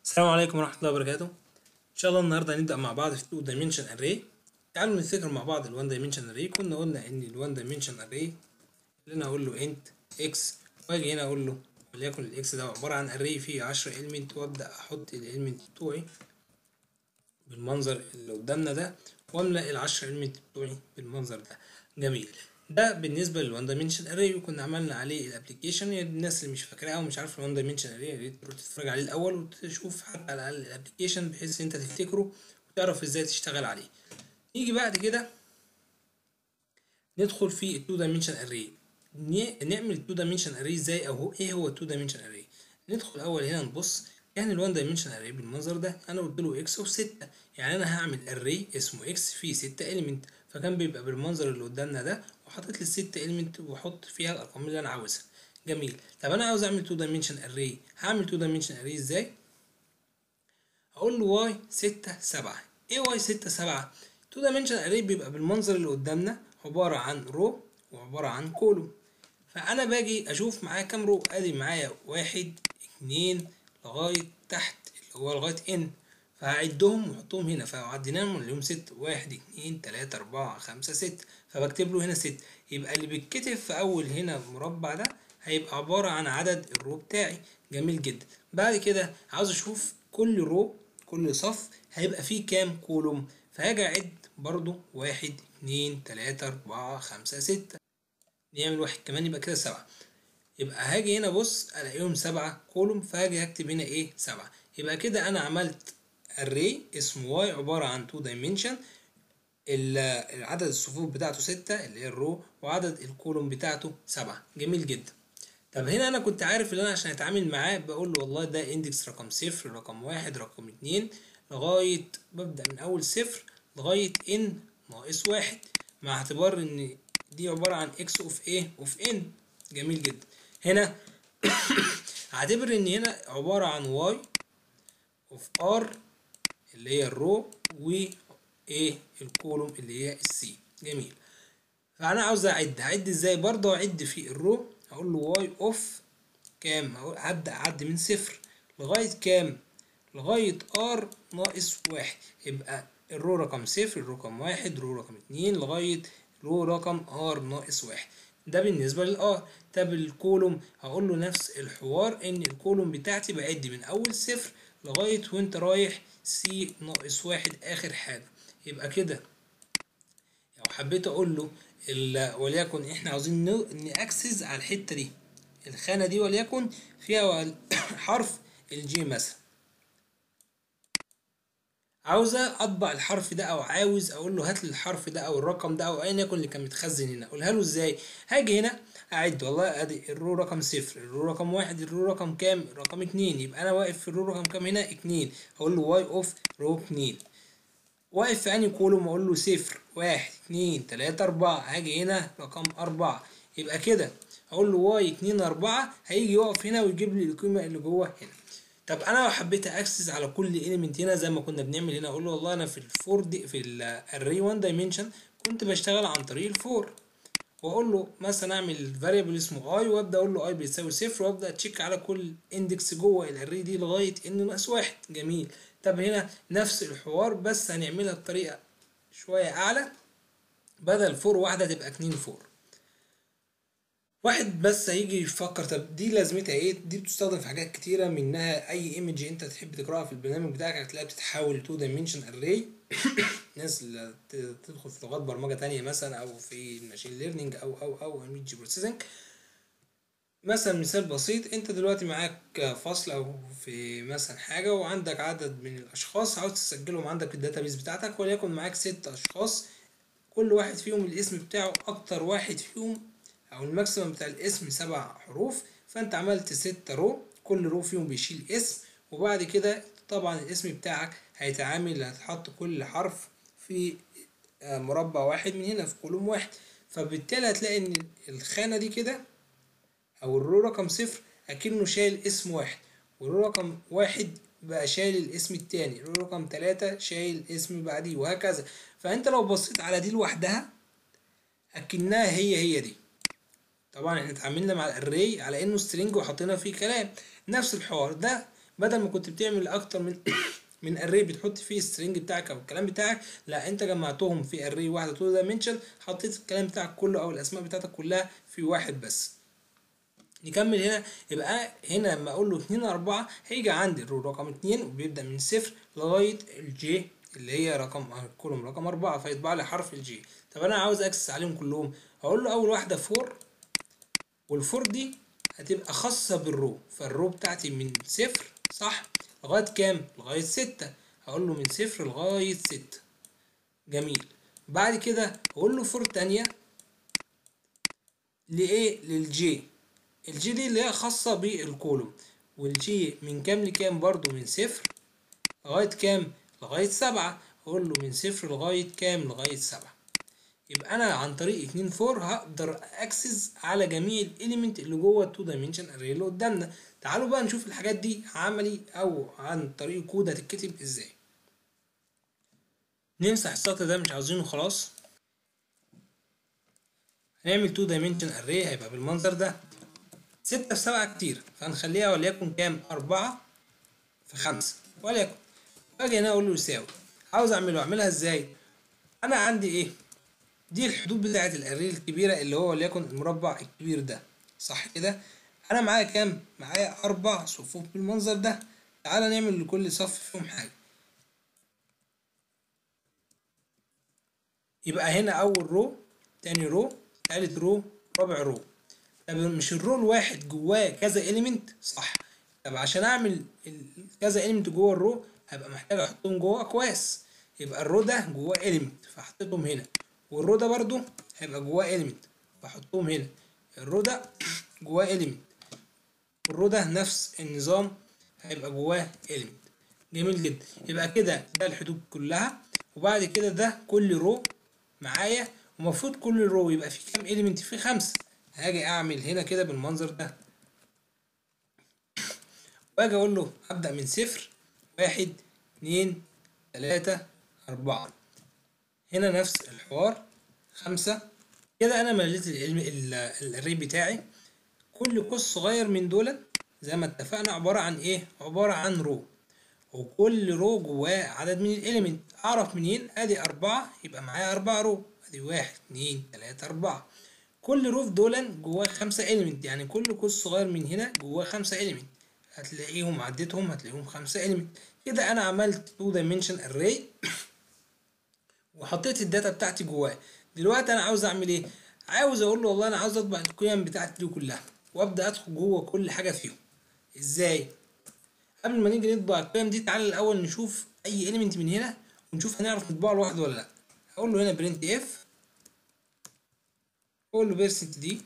السلام عليكم ورحمة الله وبركاته إن شاء الله النهاردة هنبدأ مع بعض في 2 dimension array تعالوا نفتكر مع بعض ال 1 dimension array كنا قلنا إن ال 1 dimension array اللي أنا أقول له int x وأجي هنا أقول له وليكن ال x ده عبارة عن array فيه 10 element وأبدأ أحط ال element بتوعي بالمنظر اللي قدامنا ده وأملأ ال 10 element بتوعي بالمنظر ده جميل ده بالنسبه للوان دايمنشن اري وكنا عملنا عليه الابلكيشن يعني الناس اللي مش فاكراه او مش عارفه الوان دايمنشن اري يا ريت تروح تتفرج عليه الاول وتشوف حتى على الاقل الابلكيشن بحيث انت تفتكره وتعرف ازاي تشتغل عليه نيجي بعد كده ندخل في التو دايمنشن اري نعمل التو دايمنشن اري ازاي او هو ايه هو التو دايمنشن اري ندخل اول هنا نبص يعني الوان دايمنشن اري بالمنظر ده انا قلت له اكس اوف 6 يعني انا هعمل اري اسمه اكس فيه 6 اليمنت فكان بيبقى بالمنظر اللي قدامنا ده وحاطط لي الست اليمنت واحط فيها الارقام اللي انا عاوزها جميل طب انا عاوز اعمل 2 دايمنشن اري هعمل 2 دايمنشن اري ازاي هقول له واي 6 7 ايه واي 6 7 2 دايمنشن اري بيبقى بالمنظر اللي قدامنا عباره عن رو وعباره عن كولوم فانا باجي اشوف معايا كام رو ادي معايا واحد اتنين لغايه تحت اللي هو لغايه ان فهعدهم واحطهم هنا فعديناهم اليوم ست واحد اتنين تلاتة أربعة خمسة ست فبكتب له هنا ست يبقى اللي بيتكتب في أول هنا المربع ده هيبقى عبارة عن عدد الرو بتاعي جميل جدا بعد كده عاوز أشوف كل رو كل صف هيبقى فيه كام كولوم فهاجي أعد برضو واحد اتنين تلاتة أربعة خمسة ستة نعمل واحد كمان يبقى كده سبعة يبقى هاجي هنا بص ألاقيهم سبعة كولوم فهاجي أكتب هنا إيه سبعة يبقى كده أنا عملت array اسمه y عبارة عن 2 dimension عدد الصفوف بتاعته ستة اللي هي الرو وعدد الكولوم بتاعته سبعة جميل جدا طب هنا انا كنت عارف ان انا عشان اتعامل معاه بقول له والله ده اندكس رقم صفر رقم واحد رقم اتنين لغاية ببدأ من اول صفر لغاية ان ناقص واحد مع اعتبار ان دي عبارة عن اكس اوف ايه اوف ان جميل جدا هنا هعتبر ان هنا عبارة عن واي اوف ار اللي هي الرو و ايه الكولوم اللي هي السي جميل فانا عاوز اعد هعد ازاي برضه اعد في الرو هقول له واي اوف كام هبدا اعد من صفر لغايه كام لغايه ار ناقص واحد يبقى الرو رقم صفر الرو رقم واحد الرو رقم اتنين لغايه رو رقم ار ناقص واحد ده بالنسبه للار طب الكولوم هقول له نفس الحوار ان الكولوم بتاعتي بعد من اول صفر لغايه وانت رايح سي ناقص واحد اخر حاجة يبقى كده لو حبيت اقول له وليكن احنا عاوزين نأكسس على الحتة دي الخانة دي وليكن فيها حرف الجي مثلا عاوزة اطبع الحرف ده او عاوز اقول له هات لي الحرف ده او الرقم ده او ايا يكن اللي كان متخزن هنا اقولها له ازاي هاجي هنا اعد والله ادي الرو رقم صفر الرو رقم واحد الرو رقم كام رقم اتنين يبقى انا واقف في الرو رقم كام هنا اتنين اقول له واي اوف رو اتنين واقف في انهي كولوم اقول له صفر واحد اتنين تلاتة اربعة هاجي هنا رقم اربعة يبقى كده اقول له واي اتنين اربعة هيجي يقف هنا ويجيب لي القيمة اللي جوه هنا طب انا لو حبيت اكسس على كل اليمنت هنا زي ما كنا بنعمل هنا اقول له والله انا في الفور دي في الاري 1 دايمنشن كنت بشتغل عن طريق الفور واقول له مثلا اعمل فاريبل اسمه اي وابدا اقول له اي بيساوي صفر وابدا اتشيك على كل اندكس جوه الاري دي لغايه ان ناقص واحد جميل طب هنا نفس الحوار بس هنعملها بطريقه شويه اعلى بدل فور واحده تبقى اتنين فور واحد بس هيجي يفكر طب دي لازمتها ايه دي بتستخدم في حاجات كتيره منها اي ايمج انت تحب تقراها في البرنامج بتاعك هتلاقيها بتتحول تو دايمنشن اري ناس اللي تدخل في لغات برمجه تانية مثلا او في الماشين ليرنينج او او او ايمج بروسيسنج مثلا مثال بسيط انت دلوقتي معاك فصل او في مثلا حاجه وعندك عدد من الاشخاص عاوز تسجلهم عندك في الداتابيس بتاعتك وليكن معاك ست اشخاص كل واحد فيهم الاسم بتاعه اكتر واحد فيهم او الماكسيمم بتاع الاسم سبع حروف فانت عملت ست رو كل رو فيهم بيشيل اسم وبعد كده طبعا الاسم بتاعك هيتعامل هتحط كل حرف في مربع واحد من هنا في كولوم واحد فبالتالي هتلاقي ان الخانة دي كده او الرو رقم صفر اكنه شايل اسم واحد والرو رقم واحد بقى شايل الاسم التاني الرو رقم تلاتة شايل اسم بعديه وهكذا فانت لو بصيت على دي لوحدها اكنها هي هي دي طبعا احنا اتعاملنا مع الاري على انه سترينج وحطينا فيه كلام نفس الحوار ده بدل ما كنت بتعمل اكتر من من اري بتحط فيه السترنج بتاعك او الكلام بتاعك لا انت جمعتهم في اري واحده تو دايمنشن حطيت الكلام بتاعك كله او الاسماء بتاعتك كلها في واحد بس نكمل هنا يبقى هنا لما اقول له 2 4 هيجي عندي الرو رقم 2 وبيبدا من صفر لغايه الجي اللي هي رقم كولوم رقم 4 فيطبع لي حرف الجي طب انا عاوز اكسس عليهم كلهم هقول له اول واحده فور والفور دي هتبقى خاصه بالرو فالرو بتاعتي من صفر صح لغايه كام لغايه 6 هقول له من صفر لغايه 6 جميل بعد كده اقول له فور تانية لايه للجي الجي دي اللي هي خاصة بالكولوم والجي من كام لكام برضو من صفر لغاية كام لغاية سبعة أقول له من صفر لغاية كام لغاية سبعة يبقى أنا عن طريق اتنين فور هقدر أكسس على جميع الإليمنت اللي جوه التو دايمنشن أري اللي قدامنا تعالوا بقى نشوف الحاجات دي عملي أو عن طريق كود هتتكتب إزاي نمسح السطر ده مش عاوزينه خلاص هنعمل تو دايمنشن أري هيبقى بالمنظر ده ستة في سبعة كتير فهنخليها وليكن كام أربعة في خمسة وليكن أجي هنا أقول له يساوي عاوز أعمله أعملها إزاي أنا عندي إيه دي الحدود بتاعة الأري الكبيرة اللي هو وليكن المربع الكبير ده صح كده أنا معايا كام معايا أربع صفوف بالمنظر ده تعالى نعمل لكل صف فيهم حاجة يبقى هنا أول رو تاني رو تالت رو رابع رو طب مش الرو الواحد جواه كذا اليمنت صح طب عشان اعمل كذا اليمنت جوه الرو هبقى محتاج احطهم جوه اكواس يبقى الرو ده جواه اليمنت فحطيتهم هنا والرو ده برضو هيبقى جواه اليمنت فاحطهم هنا الرو ده جواه اليمنت والرو ده نفس النظام هيبقى جواه اليمنت جميل جدا يبقى كده ده الحدود كلها وبعد كده ده كل رو معايا ومفروض كل رو يبقى فيه كام اليمنت فيه خمسة هاجي اعمل هنا كده بالمنظر ده واجي اقول له ابدا من صفر واحد اتنين تلاتة اربعة هنا نفس الحوار خمسة كده انا مليت الاري بتاعي كل قوس صغير من دول زي ما اتفقنا عبارة عن ايه عبارة عن رو وكل رو جواه عدد من الاليمنت اعرف منين ادي اربعة يبقى معايا اربعة رو ادي واحد اتنين تلاتة اربعة كل روف دول جواه خمسة إليمنت يعني كل قوس صغير من هنا جواه خمسة إليمنت هتلاقيهم عديتهم هتلاقيهم خمسة إليمنت كده أنا عملت تو دايمنشن أري وحطيت الداتا بتاعتي جواه دلوقتي أنا عاوز أعمل إيه؟ عاوز أقول له والله أنا عاوز أطبع القيم بتاعتي دي كلها وأبدأ أدخل جوه كل حاجة فيهم إزاي؟ قبل ما نيجي نطبع القيم دي تعالى الأول نشوف أي إليمنت من هنا ونشوف هنعرف نطبعه لوحده ولا لأ هقول له هنا برنت إف اقول له بيرسنت دي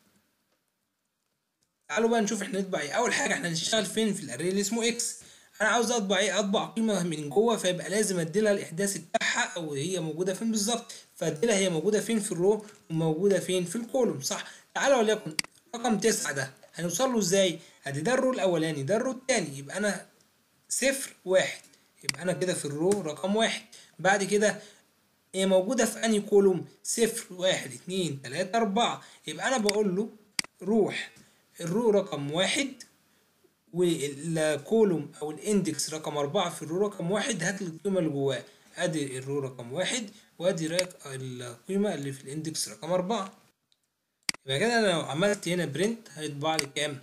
تعالوا بقى نشوف احنا نطبع ايه اول حاجه احنا هنشتغل فين في الاري اللي اسمه اكس انا عاوز اطبع ايه اطبع قيمه من جوه فيبقى لازم اديلها الاحداث بتاعها او هي موجوده فين بالظبط فاديلها هي موجوده فين في الرو وموجوده فين في الكولوم صح تعالى وليكن رقم تسعة ده هنوصل له ازاي ادي ده الرو الاولاني ده الرو التاني يبقى انا صفر واحد يبقى انا كده في الرو رقم واحد بعد كده هي موجودة في أنهي كولوم؟ صفر واحد اتنين تلاتة أربعة يبقى أنا بقول له روح الرو رقم واحد والكولوم أو الإندكس رقم أربعة في الرو رقم واحد هات القيمة اللي جواه أدي الرو رقم واحد وأدي القيمة اللي في الإندكس رقم أربعة يبقى كده أنا لو عملت هنا برنت هيطبع لي كام؟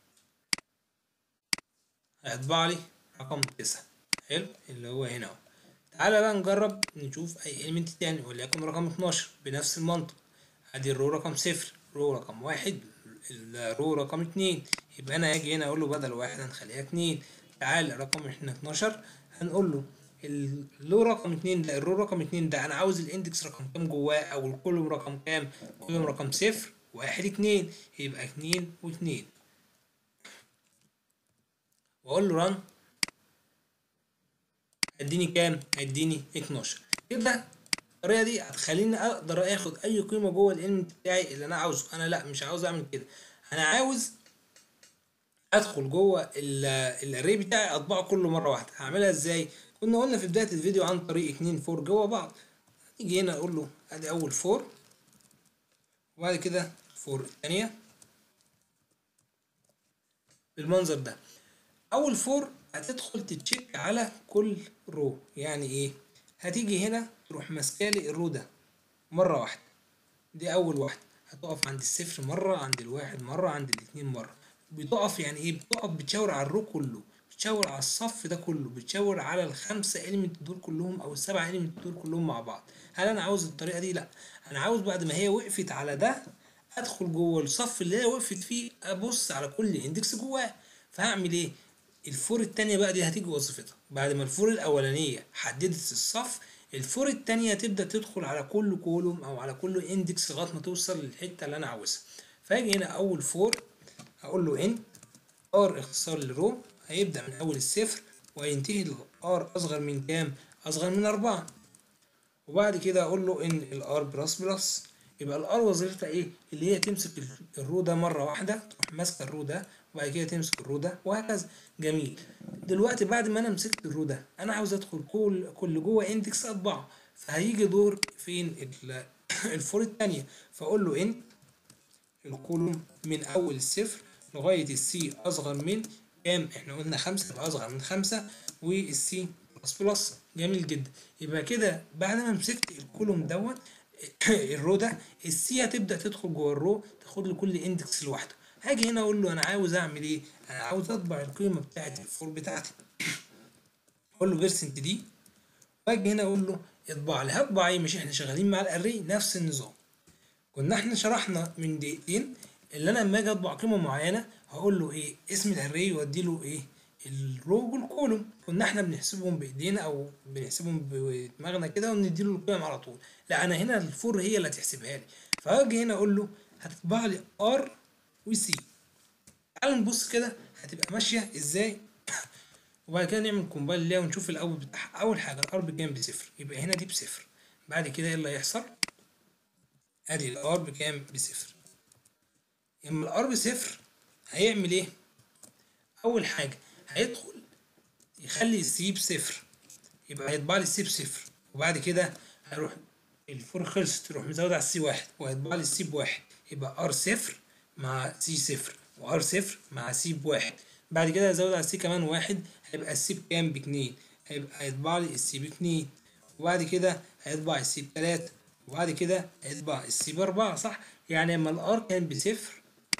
هيطبع لي رقم تسعة حلو اللي هو هنا أهو تعالى بقى نجرب نشوف اي اليمنت تاني وليكن رقم 12 بنفس المنطق ادي الرو رقم صفر رو رقم واحد الرو رقم اتنين يبقى انا هاجي هنا اقول له بدل واحد هنخليها اتنين تعالى رقم احنا 12 هنقول له اللو رقم اتنين ده الرو رقم اتنين ده انا عاوز الاندكس رقم كام جواه او الكولوم رقم كام كولوم رقم صفر واحد اتنين يبقى اتنين واتنين واقول له رن هيديني كام؟ هيديني 12 كده الطريقه دي هتخليني اقدر اخد اي قيمه جوه الاليمنت بتاعي اللي انا عاوزه انا لا مش عاوز اعمل كده انا عاوز ادخل جوه الاري بتاعي اطبعه كله مره واحده هعملها ازاي كنا قلنا في بدايه الفيديو عن طريق اتنين فور جوه بعض نيجي هنا اقول له ادي اول فور وبعد كده فور الثانيه بالمنظر ده اول فور هتدخل تتشيك على كل رو يعني ايه هتيجي هنا تروح ماسكالي الرو ده مره واحده دي اول واحده هتقف عند الصفر مره عند الواحد مره عند الاتنين مره بتقف يعني ايه بتقف بتشاور على الرو كله بتشاور على الصف ده كله بتشاور على الخمسه اليمنت دول كلهم او السبعه اليمنت دول كلهم مع بعض هل انا عاوز الطريقه دي لا انا عاوز بعد ما هي وقفت على ده ادخل جوه الصف اللي هي وقفت فيه ابص على كل اندكس جواه فهعمل ايه الفور التانية بقى دي هتيجي وظيفتها بعد ما الفور الاولانيه حددت الصف الفور التانية تبدا تدخل على كل كولوم او على كل اندكس لغايه ما توصل للحته اللي انا عاوزها فاجي هنا اول فور هقول له ان ار اختصار لرو هيبدا من اول الصفر وينتهي الار اصغر من كام اصغر من أربعة وبعد كده اقول له ان الار بلس بلس يبقى الار وظيفتها ايه اللي هي تمسك الرو ده مره واحده تروح ماسكه الرو ده وبعد كده تمسك الرو ده وهكذا جميل دلوقتي بعد ما انا مسكت الرو ده انا عاوز ادخل كل كل جوه اندكس اطبعه فهيجي دور فين الفور الثانيه فاقول له ان الكولوم من اول الصفر لغايه السي اصغر من كام احنا قلنا خمسة يبقى اصغر من خمسة والسي بلس بلس جميل جدا يبقى كده بعد ما مسكت الكولوم دوت الرو ده السي هتبدا تدخل جوه الرو تاخد له كل اندكس لوحده هاجي هنا اقول له انا عاوز اعمل ايه انا عاوز اطبع القيمه بتاعت الفور بتاعتي اقول له بيرسنت دي واجي هنا اقول له اطبع لي هطبع ايه مش احنا شغالين مع الاري نفس النظام كنا احنا شرحنا من دقيقتين اللي انا لما اجي اطبع قيمه معينه هقول له ايه اسم الاري وادي له ايه الرو والكولوم كنا احنا بنحسبهم بايدينا او بنحسبهم بدماغنا كده ونديله القيم على طول لا انا هنا الفور هي اللي هتحسبها لي فاجي هنا اقول له هتطبع لي ار وسي تعالوا نبص كده هتبقى ماشيه ازاي وبعد كده نعمل كومبايل ليها ونشوف الاول بتاعها اول حاجه الار بكام بصفر يبقى هنا دي بصفر بعد كده ايه اللي هيحصل ادي الار بكام بصفر اما الار بصفر هيعمل ايه اول حاجه هيدخل يخلي السي بصفر يبقى هيطبع لي السي بصفر وبعد كده هيروح الفور خلصت تروح مزود على السي واحد وهيطبع لي السي بواحد يبقى ار صفر مع سي صفر وار صفر مع سي بواحد بعد كده هزود على السي كمان واحد هيبقى السي بكام باتنين هيبقى هيطبع لي السي باتنين وبعد كده هيطبع السي بتلاتة وبعد كده هيطبع السي بأربعة صح يعني لما الار كان بصفر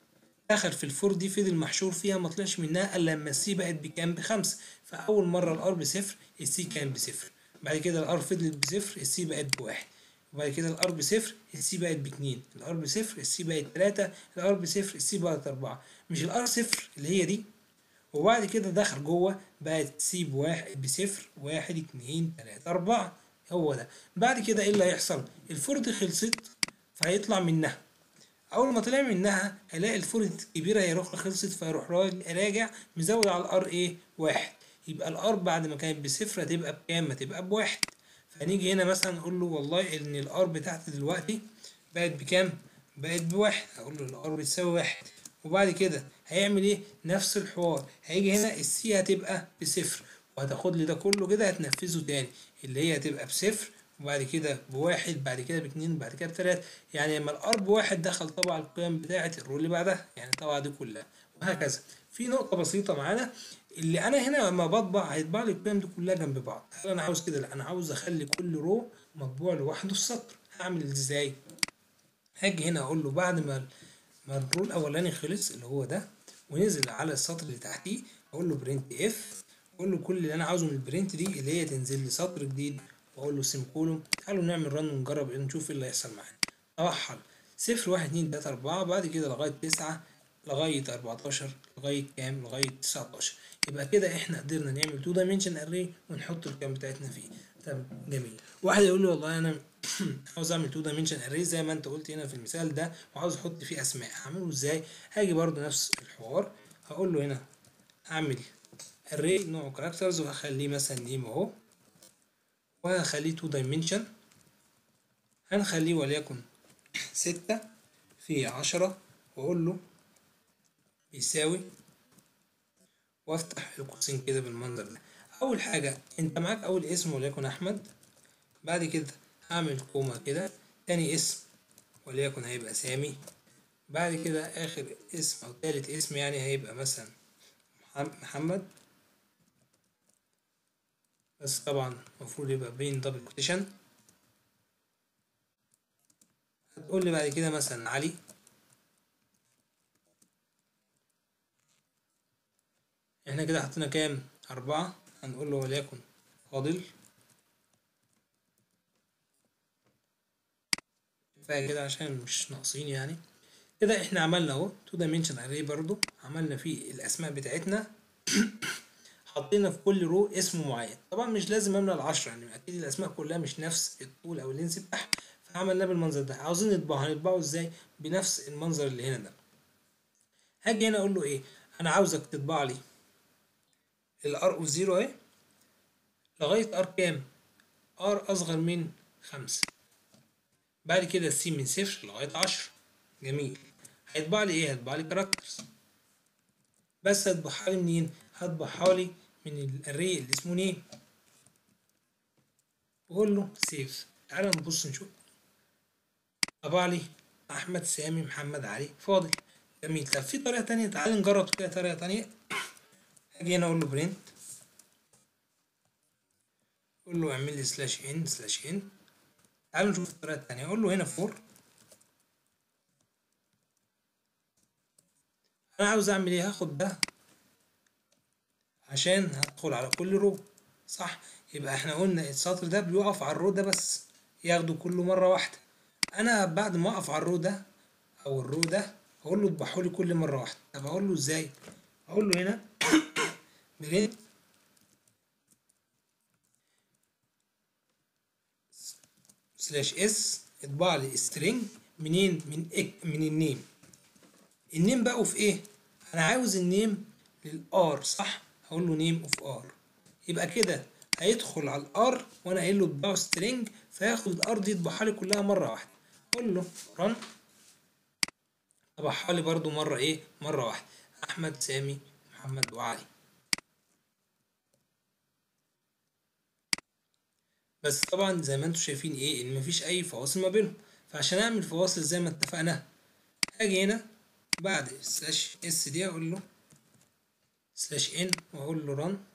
دخل في الفور دي فضل محشور فيها ما طلعش منها الا لما السي بقت بكام بخمسة فاول مره الار بصفر السي كان بصفر بعد كده الار فضلت بصفر السي بقت بواحد وبعد كده الار بصفر السي بقت باتنين الار بصفر السي بقت تلاتة الار بصفر السي بقت أربعة مش الار صفر اللي هي دي وبعد كده دخل جوه بقت سي بواحد بصفر واحد اتنين تلاتة أربعة هو ده بعد كده ايه اللي هيحصل الفور دي خلصت فهيطلع منها اول ما طلع منها هيلاقي الفور الكبيره هيروح خلصت فيروح راجع مزود على الار ايه واحد يبقى الار بعد ما كانت بصفر هتبقى بكام هتبقى بواحد فنيجي هنا مثلا نقول له والله ان الار بتاعتي دلوقتي بقت بكام بقت بواحد اقول له الار بتساوي واحد وبعد كده هيعمل ايه نفس الحوار هيجي هنا السي هتبقى بصفر وهتاخد لي ده كله كده هتنفذه تاني اللي هي هتبقى بصفر وبعد كده بواحد بعد كده باتنين وبعد كده بتلاتة يعني لما الار بواحد دخل طبع القيم بتاعة الرول اللي بعدها يعني طبعا دي كلها وهكذا في نقطة بسيطة معانا اللي انا هنا لما بطبع هيطبع لي القيم دي كلها جنب بعض هل انا عاوز كده لا انا عاوز اخلي كل رو مطبوع لوحده في سطر هعمل ازاي هاجي هنا اقول له بعد ما ما الرول الاولاني خلص اللي هو ده ونزل على السطر اللي تحتيه اقول له برنت اف اقول له كل اللي انا عاوزه من البرنت دي اللي هي تنزل لي سطر جديد واقول له سيم كولوم تعالوا نعمل رن ونجرب نشوف ايه اللي هيحصل معانا اوحل صفر واحد اتنين تلاتة اربعة بعد كده لغاية تسعة لغاية اربعتاشر لغاية كام لغاية تسعتاشر يبقى كده احنا قدرنا نعمل تو دايمنشن اري ونحط الكام بتاعتنا فيه تمام جميل واحد يقول لي والله انا عاوز اعمل تو دايمنشن اري زي ما انت قلت هنا في المثال ده وعاوز احط فيه اسماء هعمله ازاي هاجي برضو نفس الحوار هقول له هنا هعمل array نوعه كاركترز وهخليه مثلا نيم اهو وهخليه تو دايمنشن هنخليه وليكن ستة في عشرة واقول له بيساوي وافتح القوسين كده بالمنظر ده اول حاجة انت معاك اول اسم وليكن احمد بعد كده هعمل كوما كده تاني اسم وليكن هيبقى سامي بعد كده اخر اسم او تالت اسم يعني هيبقى مثلا محمد بس طبعا المفروض يبقى بين دبل كوتيشن هتقول لي بعد كده مثلا علي احنا كده حطينا كام أربعة هنقول له وليكن فاضل كفاية كده عشان مش ناقصين يعني كده احنا عملنا اهو تو دايمنشن اري برضو عملنا فيه الاسماء بتاعتنا حطينا في كل رو اسم معين طبعا مش لازم املى العشرة يعني اكيد الاسماء كلها مش نفس الطول او اللينس بتاعها فعملناه بالمنظر ده عاوزين نطبعه هنطبعه ازاي بنفس المنظر اللي هنا ده هاجي هنا اقول له ايه انا عاوزك تطبع لي الار اوف زيرو اهي لغاية ار كام ار اصغر من خمسة بعد كده السي من صفر لغاية عشرة جميل هيطبع لي ايه هيطبع لي كاركترز بس هطبعها لي منين هطبعها لي من الاري اللي اسمه نيم بقول له سيف تعالى نبص نشوف طبع لي احمد سامي محمد علي فاضل جميل طب في طريقه تانية تعالى نجرب كده طريقه تانية اجي هنا اقول له برنت اقول له اعمل لي سلاش ان سلاش ان تعالوا نشوف الطريقه التانية اقول له هنا فور انا عاوز اعمل ايه هاخد ده عشان هدخل على كل رو صح يبقى احنا قلنا السطر ده بيقف على الرو ده بس ياخده كله مره واحده انا بعد ما اقف على الرو ده او الرو ده هقول له اطبعه لي كل مره واحده طب هقول له ازاي هقول له هنا برنت سلاش اس اطبع لي سترينج منين من إك من النيم النيم بقوا في ايه انا عاوز النيم للار صح هقول له نيم اوف ار يبقى كده هيدخل على الار وانا قايل له اطبعه سترينج فياخد الار دي يطبعها لي كلها مره واحده اقول له رن طبعها لي برضو مره ايه مره واحده احمد سامي محمد وعلي بس طبعا زي ما انتم شايفين ايه ان مفيش اي فواصل ما بينهم فعشان اعمل فواصل زي ما اتفقنا هاجي هنا بعد سلاش اس دي اقول له سلاش ان واقول له رن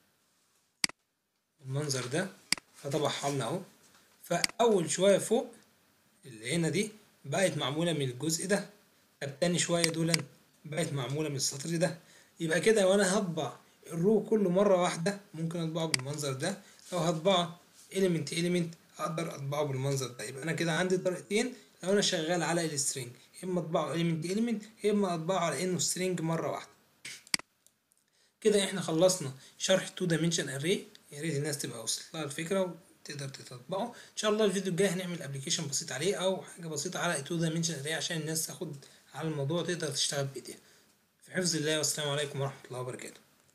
بالمنظر ده فطبعها لنا اهو فاول شويه فوق اللي هنا دي بقت معموله من الجزء ده طب تاني شويه دول بقت معموله من السطر ده يبقى كده وانا هطبع الرو كله مره واحده ممكن اطبعه بالمنظر ده لو هطبعه element element اقدر اطبعه بالمنظر ده يبقى انا كده عندي طريقتين لو انا شغال على السترينج اما اطبعه element element اما اطبعه على انه string مره واحده كده احنا خلصنا شرح 2 dimension array يا ريت الناس تبقى وصلت لها الفكره وتقدر تطبقه ان شاء الله الفيديو الجاي هنعمل ابلكيشن بسيط عليه او حاجه بسيطه على 2 dimension array عشان الناس تاخد على الموضوع تقدر تشتغل بايديها في حفظ الله والسلام عليكم ورحمه الله وبركاته